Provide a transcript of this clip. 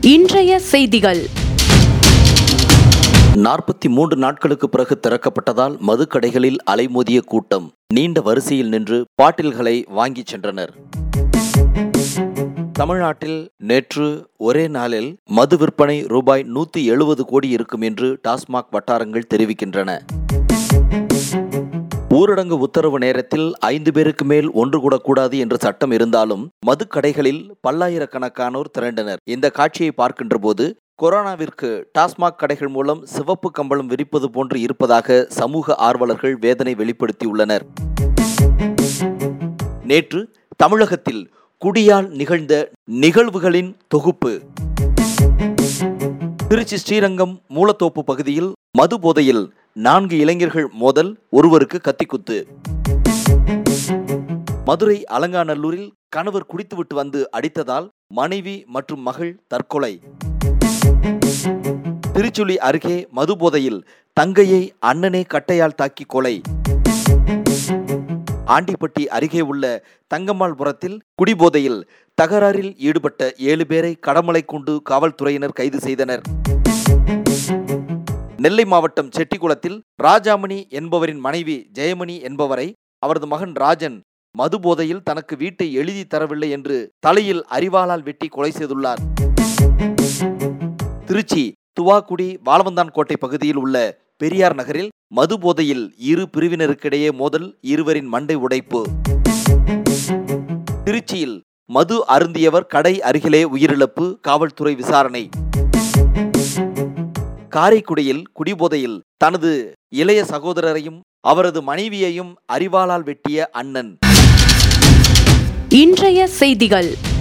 இன்றைய செய்திகள் நாற்பத்தி மூன்று நாட்களுக்கு பிறகு திறக்கப்பட்டதால் மதுக்கடைகளில் அலைமோதிய கூட்டம் நீண்ட வரிசையில் நின்று பாட்டில்களை வாங்கிச் சென்றனர் தமிழ்நாட்டில் நேற்று ஒரே நாளில் மது விற்பனை ரூபாய் நூத்தி எழுபது கோடி இருக்கும் என்று டாஸ்மாக் வட்டாரங்கள் தெரிவிக்கின்றன ஊரடங்கு உத்தரவு நேரத்தில் ஐந்து பேருக்கு மேல் ஒன்று கூடக்கூடாது என்ற சட்டம் இருந்தாலும் மதுக்கடைகளில் பல்லாயிரக்கணக்கானோர் திரண்டனர் இந்த காட்சியை பார்க்கின்ற போது கொரோனாவிற்கு டாஸ்மாக் கடைகள் மூலம் சிவப்பு கம்பளம் விரிப்பது போன்று இருப்பதாக சமூக ஆர்வலர்கள் வேதனை வெளிப்படுத்தியுள்ளனர் நேற்று தமிழகத்தில் குடியால் நிகழ்ந்த நிகழ்வுகளின் தொகுப்பு திருச்சி ஸ்ரீரங்கம் மூலத்தோப்பு பகுதியில் மது போதையில் நான்கு இளைஞர்கள் மோதல் ஒருவருக்கு கத்திக்குத்து மதுரை அலங்காநல்லூரில் கணவர் குடித்துவிட்டு வந்து அடித்ததால் மனைவி மற்றும் மகள் தற்கொலை திருச்சுழி அருகே மது போதையில் தங்கையை அண்ணனே கட்டையால் தாக்கி கொலை ஆண்டிப்பட்டி அருகே உள்ள தங்கம்மாள்புரத்தில் குடிபோதையில் தகராறில் ஈடுபட்ட ஏழு பேரை கடமலை கொண்டு காவல்துறையினர் கைது செய்தனர் நெல்லை மாவட்டம் செட்டிக்குளத்தில் ராஜாமணி என்பவரின் மனைவி ஜெயமணி என்பவரை அவரது மகன் ராஜன் மது போதையில் தனக்கு வீட்டை எழுதி தரவில்லை என்று தலையில் அரிவாளால் வெட்டி கொலை செய்துள்ளார் திருச்சி துவாக்குடி வாழவந்தான் கோட்டை பகுதியில் உள்ள பெரியார் நகரில் மது போதையில் இரு பிரிவினருக்கிடையே மோதல் இருவரின் மண்டை உடைப்பு திருச்சியில் மது அருந்தியவர் கடை அருகிலே உயிரிழப்பு காவல்துறை விசாரணை காரைக்குடியில் குடிபோதையில் தனது இளைய சகோதரரையும் அவரது மனைவியையும் அரிவாளால் வெட்டிய அண்ணன் இன்றைய செய்திகள்